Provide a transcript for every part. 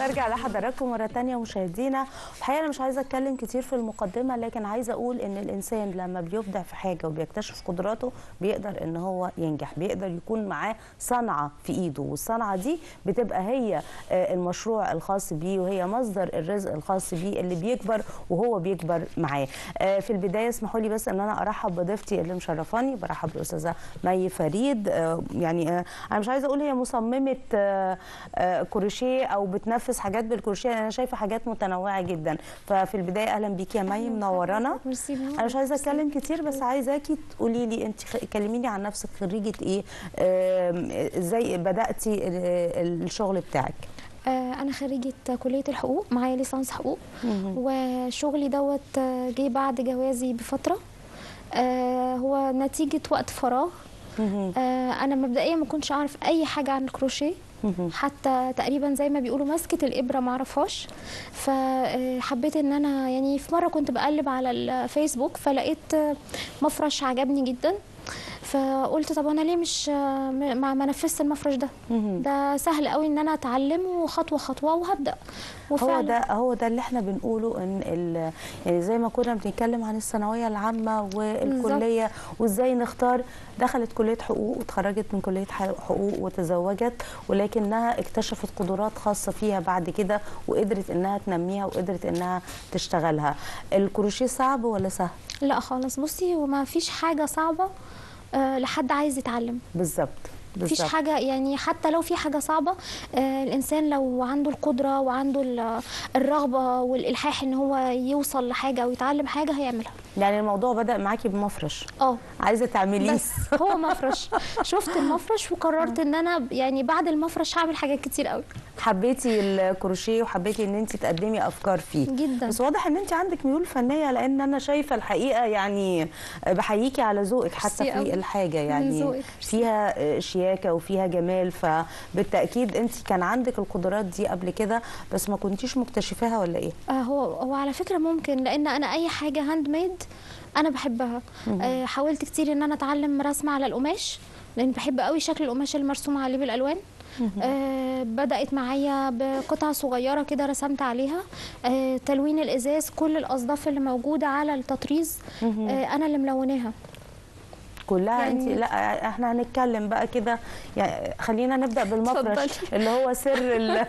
برجع لحضراتكم مره تانية مشاهدينا الحقيقه انا مش عايزه اتكلم كتير في المقدمه لكن عايزه اقول ان الانسان لما بيبدع في حاجه وبيكتشف قدراته بيقدر ان هو ينجح بيقدر يكون معاه صنعه في ايده والصنعه دي بتبقى هي آه، المشروع الخاص بيه وهي مصدر الرزق الخاص بيه اللي بيكبر وهو بيكبر معاه آه، في البدايه اسمحوا لي بس ان انا ارحب بضيفتي اللي مشرفاني برحب بالاستاذه مي فريد آه، يعني آه، انا مش عايزه اقول هي مصممه آه، آه، كروشيه او بتنفذ حاجات بالكروشيه انا شايفه حاجات متنوعه جدا ففي البدايه اهلا بيكي يا مي منورانا ميرسي انا مش عايزه اتكلم كتير بس عايزاكي تقولي لي انت خ- كلميني عن نفسك خريجه ايه آم، ازاي بداتي ال- الشغل بتاعك آه، انا خريجه كليه الحقوق معايا ليسانس حقوق وشغلي دوت آه، جه بعد جوازي بفتره آه، هو نتيجه وقت فراغ مهم. آه، انا مبدئيا ما كنتش اعرف اي حاجه عن الكروشيه مهم. حتى تقريبا زي ما بيقولوا مسكه الابره ما اعرفهاش فحبيت ان انا يعني في مره كنت بقلب على الفيسبوك فلقيت آه، مفرش عجبني جدا فقلت طب انا ليه مش آه، ما ما نفذت المفرش ده مهم. ده سهل قوي ان انا اتعلمه خطوه خطوه وهبدا هو ده هو ده اللي احنا بنقوله ان ال- يعني زي ما كنا بنتكلم عن الثانويه العامه والكليه وازاي نختار دخلت كليه حقوق وتخرجت من كليه ح- حقوق وتزوجت ولكنها اكتشفت قدرات خاصه فيها بعد كده وقدرت انها تنميها وقدرت انها تشتغلها الكروشيه صعب ولا سهل لا خالص بصي وما فيش حاجه صعبه آه، لحد عايز يتعلم بالظبط مفيش بالظبط. حاجة يعني حتى لو في حاجة صعبة آه الإنسان لو عنده القدرة وعنده ال- الرغبة والإلحاح إن هو يوصل لحاجة أو يتعلم حاجة هيعملها يعني الموضوع بدا معاكي بمفرش اه عايزه تعمليه بس هو مفرش شفت المفرش وقررت ان انا ب- يعني بعد المفرش هعمل حاجات كتير قوي حبيتي الكروشيه وحبيتي ان انت تقدمي افكار فيه جدا بس واضح ان انت عندك ميول فنيه لان انا شايفه الحقيقه يعني بحييكي على ذوقك حتى ميرسي في أوي. الحاجه من يعني ذوقك. فيها شياكه وفيها جمال فبالتاكيد انت كان عندك القدرات دي قبل كده بس ما كنتيش مكتشفاها ولا ايه آه هو هو على فكره ممكن لان انا اي حاجه هاند ميد انا بحبها آه حاولت كتير ان انا اتعلم رسم على القماش لان بحب قوي شكل القماش المرسوم عليه بالالوان آه بدات معايا بقطعه صغيره كده رسمت عليها آه تلوين الازاز كل الاصداف اللي موجوده على التطريز آه انا اللي ملوناها كلها يعني- انت لا احنا هنتكلم بقى كده يعني خلينا نبدا بالمفرش اتفضلي. اللي هو سر ال-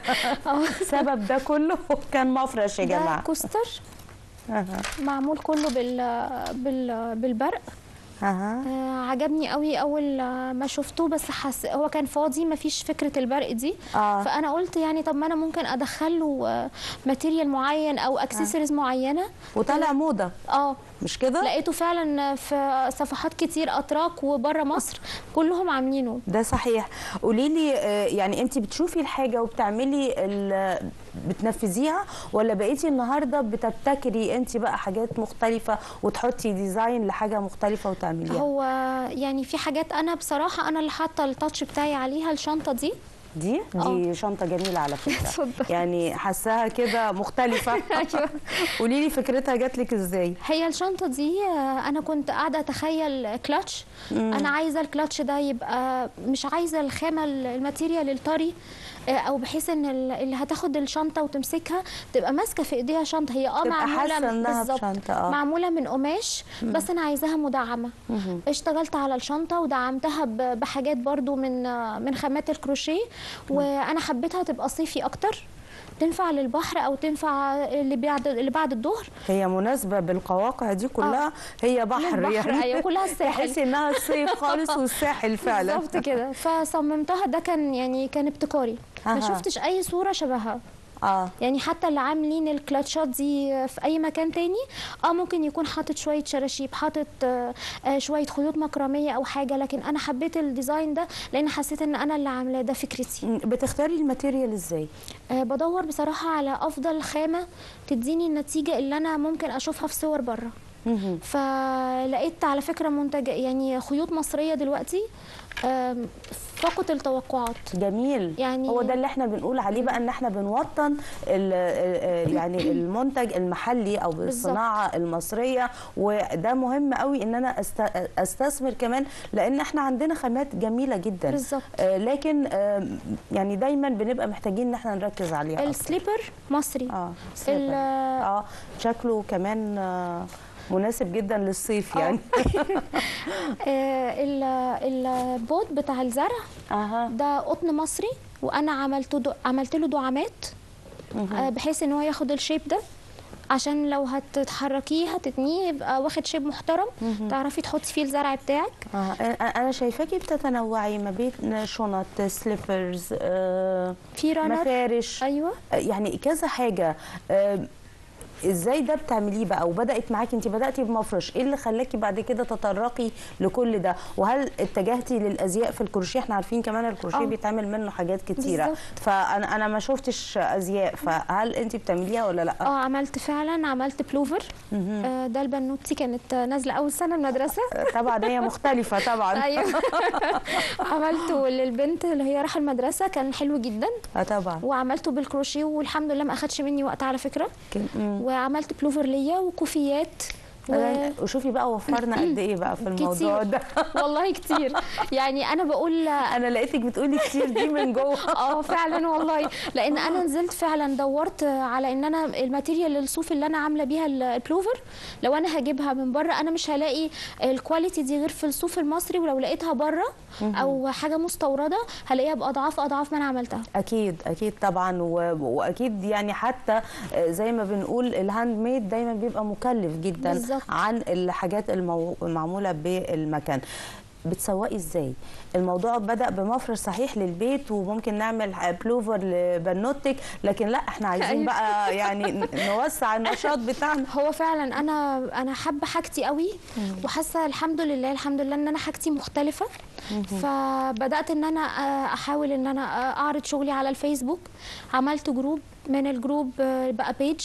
السبب ده كله كان مفرش يا ده جماعه كوستر أها. معمول كله بال بال بالبرق أها. آه، عجبني قوي اول آه، ما شفته بس حس هو كان فاضي ما فيش فكره البرق دي اه فانا قلت يعني طب ما انا ممكن ادخل له ماتيريال معين او اكسسوارز معينه وطالع موضه اه مش كده لقيته فعلا في صفحات كتير اتراك وبره مصر كلهم عاملينه ده صحيح قولي لي يعني انت بتشوفي الحاجه وبتعملي ال- بتنفذيها ولا بقيتي النهارده بتبتكري انت بقى حاجات مختلفه وتحطي ديزاين لحاجه مختلفه وتعمليها هو يعني في حاجات انا بصراحه انا اللي حاطه التاتش بتاعي عليها الشنطه دي دي دي شنطه جميله على فكره اتفضل. يعني حاساها كده مختلفه أيوة. قولي لي فكرتها جات لك ازاي هي الشنطة دي آه، أنا كنت قاعدة أتخيل كلاتش أنا عايزة الكلاتش ده يبقى مش عايزة الخامة ال- الماتيريال الطري آه، أو بحيث إن ال- اللي هتاخد الشنطة وتمسكها تبقى ماسكة في إيديها شنطة هي اه تبقى معمولة حاسة إنها بالظبط. بشنطة، آه. معمولة من قماش بس أنا عايزاها مدعمة اشتغلت على الشنطة ودعمتها ب- بحاجات برضو من آه، من خامات الكروشيه وأنا حبيتها تبقى صيفي أكتر تنفع للبحر أو تنفع اللي بعد اللي بعد الظهر هي مناسبه بالقواقع دي كلها هي بحر للبحر، يعني أيوة، كلها الساحل. تحسي انها الصيف خالص والساحل فعلا بالظبط كده فصممتها ده كان يعني كان ابتكاري أها. ما شفتش اي صوره شبهها اه يعني حتى اللي عاملين الكلاتشات دي في اي مكان تاني اه ممكن يكون حاطط شويه شراشيب حاطط آه آه، شويه خيوط مكرميه او حاجه لكن انا حبيت الديزاين ده لان حسيت ان انا اللي عاملاه ده فكرتي بتختاري الماتيريال ازاي آه بدور بصراحه على افضل خامه تديني النتيجه اللي انا ممكن اشوفها في صور بره مهم. فلقيت على فكره منتج يعني خيوط مصريه دلوقتي آم، فقط التوقعات جميل يعني- هو ده اللي احنا بنقول عليه بقى ان احنا بنوطن ال- ال- يعني المنتج المحلي او بالصناعه المصريه وده مهم قوي ان انا است- استثمر كمان لان احنا عندنا خامات جميله جدا بالظبط. آه، لكن آه، يعني دايما بنبقى محتاجين ان احنا نركز عليها أكتر. السليبر مصري اه ال- سليبر. اه شكله كمان آه، مناسب جدا للصيف آه. يعني آه، ال- البوت بتاع الزرع اها ده قطن مصري وانا عملت دو عملت له دعامات آه، بحيث ان هو ياخد الشيب ده عشان لو هتتحركيه هتتنيه يبقى واخد شيب محترم تعرفي تحطي فيه الزرع بتاعك آه، أنا- انا شايفاكي بتتنوعي ما بين شنط سليبرز آه، في رانر مفارش ايوه يعني كذا حاجه آه، ازاي ده بتعمليه بقى وبدات معاكي انت بداتي بمفرش ايه اللي خلاكي بعد كده تطرقي لكل ده وهل اتجهتي للازياء في الكروشيه احنا عارفين كمان الكروشيه آه. بيتعمل منه حاجات كتيره بالظبط. فانا انا ما شفتش ازياء فهل انت بتعمليها ولا لا اه عملت فعلا عملت بلوفر آه ده البنوتي كانت نازله اول سنه المدرسه طبعا هي مختلفه طبعا ايوه عملته للبنت اللي هي رايحه المدرسه كان حلو جدا اه طبعا وعملته بالكروشيه والحمد لله ما اخدش مني وقت على فكره كان- مم. وعملت بلوفر ليا وكوفيات و... أنا- وشوفي بقى وفرنا قد ايه بقى في الموضوع كتير ده والله كتير يعني انا بقول انا لقيتك بتقولي كتير دي من جوه اه فعلا والله لان انا نزلت فعلا دورت على ان انا الماتيريال الصوف اللي انا عامله بيها ال- البلوفر لو انا هجيبها من بره انا مش هلاقي الكواليتي دي غير في الصوف المصري ولو لقيتها بره او حاجه مستورده هلاقيها باضعاف اضعاف ما انا عملتها اكيد اكيد طبعا و... واكيد يعني حتى آه، زي ما بنقول الهاند ميد دايما بيبقى مكلف جدا بالظبط. عن الحاجات المو... المعموله بالمكان بتسوقي ازاي الموضوع بدا بمفرش صحيح للبيت وممكن نعمل بلوفر لبنوتك لكن لا احنا عايزين أيوة. بقى يعني ن- نوسع النشاط بتاعنا هو فعلا انا انا حابه حاجتي قوي وحاسه الحمد لله الحمد لله ان انا حاجتي مختلفه فبدات ان انا آه، احاول ان انا آه، اعرض شغلي على الفيسبوك عملت جروب من الجروب آه، بقى بيج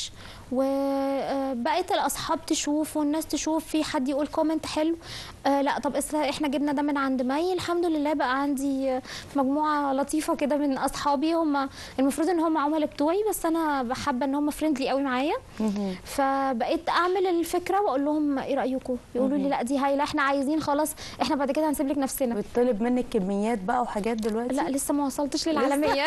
وبقيت الاصحاب تشوف والناس تشوف في حد يقول كومنت حلو آه لا طب إس- احنا جبنا ده من عند مي الحمد لله بقى عندي آه، مجموعه لطيفه كده من اصحابي هم المفروض ان هم عملاء بتوعي بس انا حابه ان هم فريندلي قوي معايا فبقيت اعمل الفكره واقول لهم ايه رايكم يقولوا لي لا دي هايله احنا عايزين خلاص احنا بعد كده هنسيب لك نفسنا بتطلب منك كميات بقى وحاجات دلوقتي لا لسه ما وصلتش للعالميه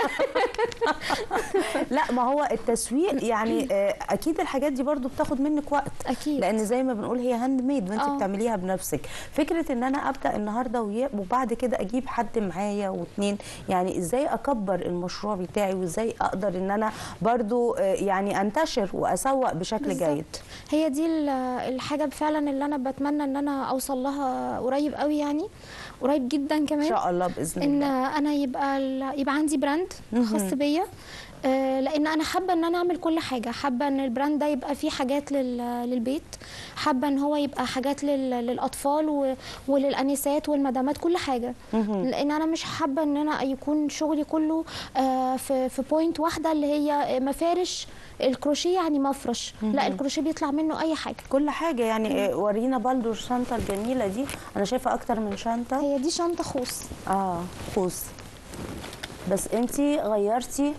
لا ما هو التسويق يعني آه، اكيد الحاجات دي برضو بتاخد منك وقت اكيد لان زي ما بنقول هي هاند ميد وانت آه. بتعمليها بنفسك فكره ان انا ابدا النهارده ويا- وبعد كده اجيب حد معايا واثنين يعني ازاي اكبر المشروع بتاعي وازاي اقدر ان انا برضو آه، يعني انتشر واسوق بشكل بالظبط. جيد هي دي ال- الحاجه فعلا اللي انا بتمنى ان انا اوصل لها قريب قوي يعني قريب جدا ان كمان شاء الله باذن ان الله انا يبقى ال- يبقى عندي براند خاص بيا آه، لان انا حابه ان انا اعمل كل حاجه حابه ان البراند ده يبقى فيه حاجات لل- للبيت حابه ان هو يبقى حاجات لل- للاطفال و- وللانسات والمدامات كل حاجه لان انا مش حابه ان انا يكون شغلي كله آه، في في بوينت واحده اللي هي مفارش الكروشيه يعني مفرش لا الكروشيه بيطلع منه اي حاجه كل حاجه يعني آه، ورينا برضو الشنطه الجميله دي انا شايفه اكتر من شنطه هي دي شنطه خوص اه خوص بس انتي غيرتي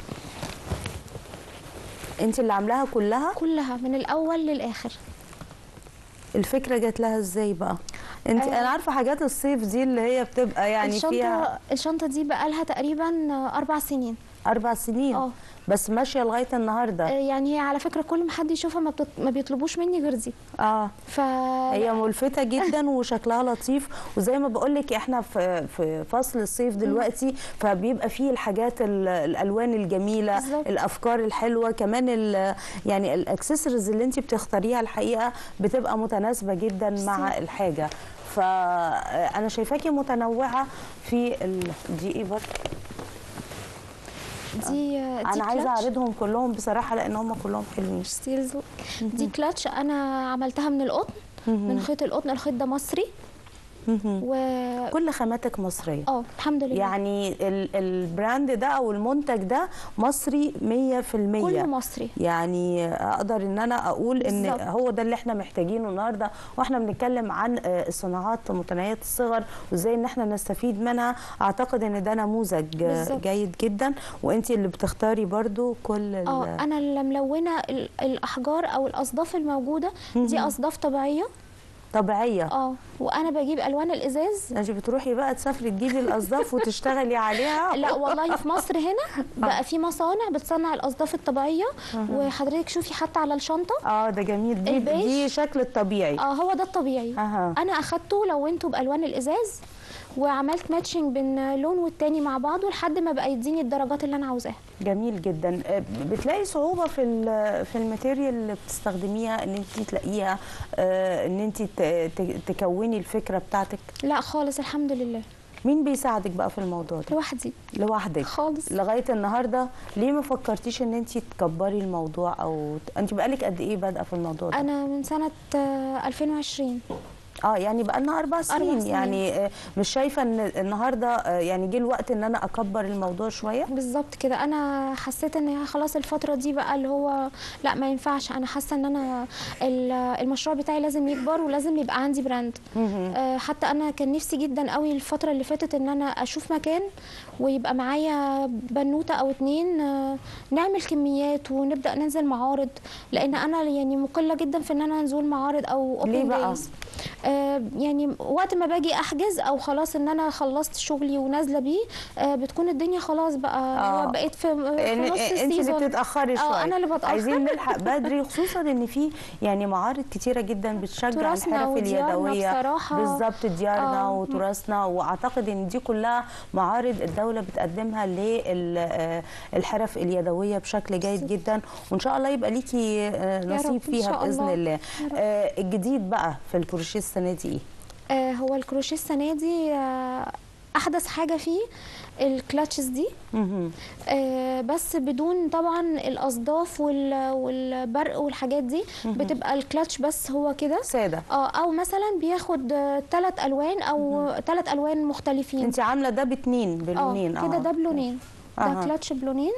انتي اللي عاملاها كلها كلها من الاول للاخر الفكره جات لها ازاي بقى انت آه. انا عارفه حاجات الصيف دي اللي هي بتبقى يعني الشنطه فيها الشنطه دي بقالها تقريبا اربع سنين اربع سنين اه. بس ماشيه لغايه آه، النهارده يعني هي على فكره كل ما حد يشوفها ما, بتط... ما بيطلبوش مني غير دي اه ف هي ملفته جدا وشكلها لطيف وزي ما بقول لك احنا في في فصل الصيف دلوقتي فبيبقى فيه الحاجات ال- الالوان الجميله بالظبط. الافكار الحلوه كمان ال- يعني الاكسسوارز اللي انت بتختاريها الحقيقه بتبقى متناسبه جدا مع الحاجه فانا شايفاكي متنوعه في ال... دي ايه برضه دي دي انا عايزه كلاتش. اعرضهم كلهم بصراحه لان هم كلهم حلوين ستيلز دي كلاتش انا عملتها من القطن من خيط القطن الخيط ده مصري و كل خاماتك مصريه اه الحمد لله يعني ال- البراند ده او المنتج ده مصري 100% كله مصري يعني اقدر ان انا اقول ان بالظبط. هو ده اللي احنا محتاجينه النهارده واحنا بنتكلم عن آه، الصناعات متناهيه الصغر وازاي ان احنا نستفيد منها اعتقد ان ده نموذج آه، بالظبط. جيد جدا وانت اللي بتختاري برضو كل ال- اه انا اللي ملونه ال- الاحجار او الاصداف الموجوده دي اصداف طبيعيه طبيعيه اه وانا بجيب الوان الازاز انت بتروحي بقى تسافري تجيبي الاصداف وتشتغلي عليها لا والله في مصر هنا بقى في مصانع بتصنع الاصداف الطبيعيه وحضرتك شوفي حتى على الشنطه اه ده جميل دي البيج. دي شكل الطبيعي اه هو ده الطبيعي أها. انا اخدته لونته بالوان الازاز وعملت ماتشنج بين لون والتاني مع بعضه لحد ما بقى يديني الدرجات اللي انا عاوزاها جميل جدا آه، بتلاقي صعوبه في ال- في الماتيريال اللي بتستخدميها ان انت تلاقيها آه، ان انت ت- ت- تكوني الفكره بتاعتك لا خالص الحمد لله مين بيساعدك بقى في الموضوع ده لوحدي لوحدك خالص لغايه النهارده ليه ما فكرتيش ان انت تكبري الموضوع او ت- انت بقالك قد ايه بادئه في الموضوع ده انا من سنه آه، 2020 اه يعني بقى لنا اربع سنين سنين. يعني آه، مش شايفه ان النهارده آه، يعني جه الوقت ان انا اكبر الموضوع شويه بالظبط كده انا حسيت ان هي خلاص الفتره دي بقى اللي هو لا ما ينفعش انا حاسه ان انا ال- المشروع بتاعي لازم يكبر ولازم يبقى عندي براند آه، حتى انا كان نفسي جدا قوي الفتره اللي فاتت ان انا اشوف مكان ويبقى معايا بنوته او اتنين آه، نعمل كميات ونبدا ننزل معارض لان انا يعني مقله جدا في ان انا انزل معارض او ليه open بقى؟ days. آه، يعني وقت ما باجي احجز او خلاص ان انا خلصت شغلي ونازله بيه آه، بتكون الدنيا خلاص بقى آه. هو بقيت في, في يعني نص انت اللي السيزون بتتاخري شويه اه انا اللي بتاخر عايزين نلحق بدري خصوصا ان في يعني معارض كتيره جدا بتشجع تراثنا الحرف وديارنا اليدويه بصراحة. بالظبط ديارنا آه. وتراثنا واعتقد ان دي كلها معارض الدوله بتقدمها للحرف اليدويه بشكل جيد جدا وان شاء الله يبقى ليكي آه، رب، نصيب إن فيها شاء باذن الله. الله آه، الجديد بقى في الكروشيه السنه دي ايه آه هو الكروشيه السنه دي آه احدث حاجه فيه الكلاتشز دي مهم. آه بس بدون طبعا الاصداف وال- والبرق والحاجات دي بتبقى الكلاتش بس هو كده ساده اه او مثلا بياخد ثلاث الوان او ثلاث الوان مختلفين انت عامله ده باتنين بلونين اه كده ده بلونين أها. ده كلاتش بلونين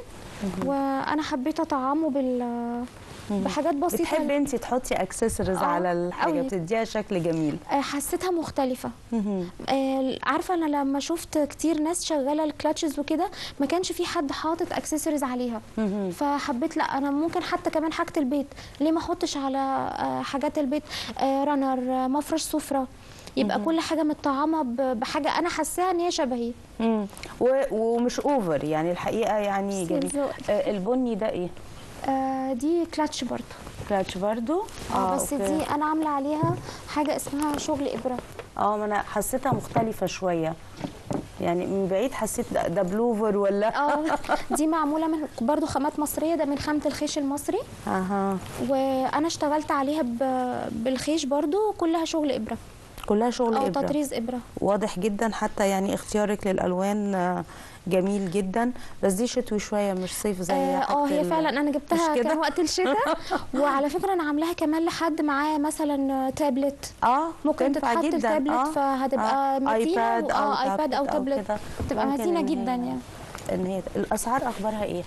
وانا حبيت اطعمه بال بحاجات بسيطه بتحبي انت تحطي اكسسوارز آه، على الحاجه أوي. بتديها شكل جميل آه، حسيتها مختلفه مهم. آه، عارفه انا لما شفت كتير ناس شغاله الكلاتشز وكده ما كانش في حد حاطط اكسسوارز عليها مهم. فحبيت لا انا ممكن حتى كمان حاجه البيت ليه ما احطش على آه، حاجات البيت آه، رانر آه، مفرش سفره يبقى كل حاجه متطعمه ب- بحاجه انا حاساها ان هي شبهي مم. و- ومش اوفر يعني الحقيقه يعني بس جميل الذوق. آه، البني ده ايه آه، دي كلاتش برضو كلاتش برضو اه بس أوكي. دي انا عامله عليها حاجه اسمها شغل ابره اه ما انا حسيتها مختلفه شويه يعني من بعيد حسيت ده, ده بلوفر ولا اه دي معموله من برضو خامات مصريه ده من خامه الخيش المصري اها وانا اشتغلت عليها ب- بالخيش برضو كلها شغل ابره كلها شغل او ابره تطريز ابره واضح جدا حتى يعني اختيارك للالوان آه، جميل جدا بس دي شتوي شويه مش صيف زي اه حاجة آه، هي ال- فعلا انا جبتها مش كده؟ كان وقت الشتاء وعلى فكره انا عاملاها كمان لحد معاه مثلا تابلت اه ممكن تنفع تتحط جدا التابلت آه. فهتبقى آه. متينه ايباد و- او اه ايباد او تابلت كده. تبقى ممكن متينه إن جدا هي- يعني ان هي الاسعار اخبارها ايه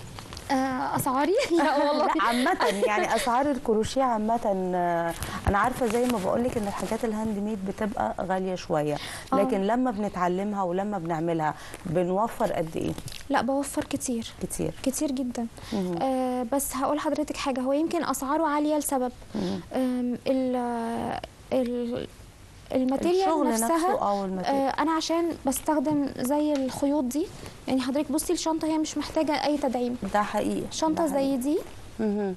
آه اسعاري لا والله لا عامة يعني اسعار الكروشيه عامة آه، انا عارفة زي ما بقول لك ان الحاجات الهاند ميد بتبقى غالية شوية آه. لكن لما بنتعلمها ولما بنعملها بنوفر قد ايه لا بوفر كتير كتير كتير جدا مهم. آه بس هقول لحضرتك حاجه هو يمكن اسعاره عاليه لسبب مهم. آم، ال ال الماتيريال الشغل نفسها نفسه او الماتيريال آه انا عشان بستخدم زي الخيوط دي يعني حضرتك بصي الشنطه هي مش محتاجه اي تدعيم ده حقيقي شنطه ده حقيقي. زي دي مهم.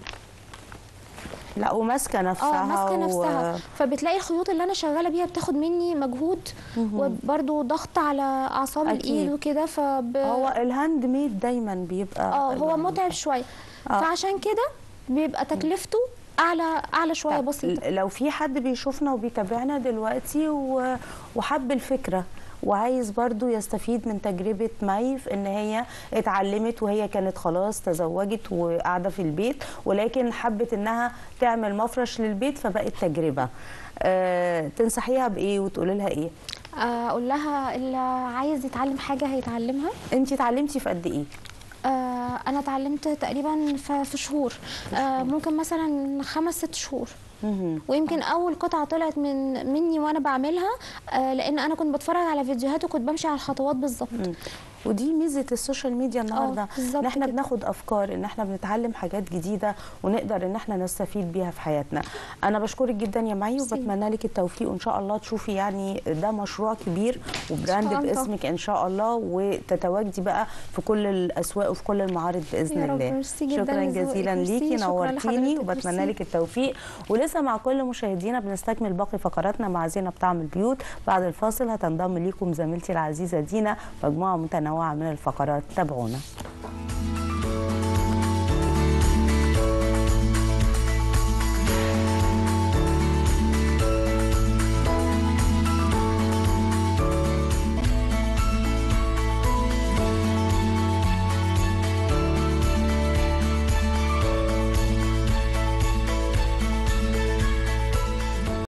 لا وماسكه نفسها اه ماسكه و- نفسها فبتلاقي الخيوط اللي انا شغاله بيها بتاخد مني مجهود وبرده ضغط على اعصاب أكيد. الايد وكده فب هو الهاند ميد دايما بيبقى اه هو الهاند متعب شويه آه. فعشان كده بيبقى تكلفته اعلى اعلى شويه طب بسيطه لو في حد بيشوفنا وبيتابعنا دلوقتي و- وحب الفكره وعايز برضو يستفيد من تجربة مي في ان هي اتعلمت وهي كانت خلاص تزوجت وقاعدة في البيت ولكن حبت انها تعمل مفرش للبيت فبقت تجربة أه تنصحيها بايه وتقولي لها ايه آه، اقول لها اللي عايز يتعلم حاجه هيتعلمها انت اتعلمتي في قد ايه آه، انا اتعلمت تقريبا في في شهور آه، ممكن مثلا خمس ست شهور مهم. ويمكن اول قطعه طلعت من مني وانا بعملها آه، لان انا كنت بتفرج على فيديوهات وكنت بمشي على الخطوات بالظبط ودي ميزه السوشيال ميديا النهارده بالظبط ان احنا كده. بناخد افكار ان احنا بنتعلم حاجات جديده ونقدر ان احنا نستفيد بيها في حياتنا انا بشكرك جدا يا معي ميرسي. وبتمنى لك التوفيق وان شاء الله تشوفي يعني ده مشروع كبير وبراند إن شاء الله. باسمك ان شاء الله وتتواجدي بقى في كل الاسواق وفي كل المعارض باذن يا رب، الله ميرسي جداً شكرا لذوقك. جزيلا ميرسي، ليكي شكراً نورتيني لحضرتك. وبتمنى ميرسي. لك التوفيق ولسه مع كل مشاهدينا بنستكمل باقي فقراتنا مع زينب طعم البيوت بعد الفاصل هتنضم ليكم زميلتي العزيزه دينا مجموعه متنوعه من الفقرات تابعونا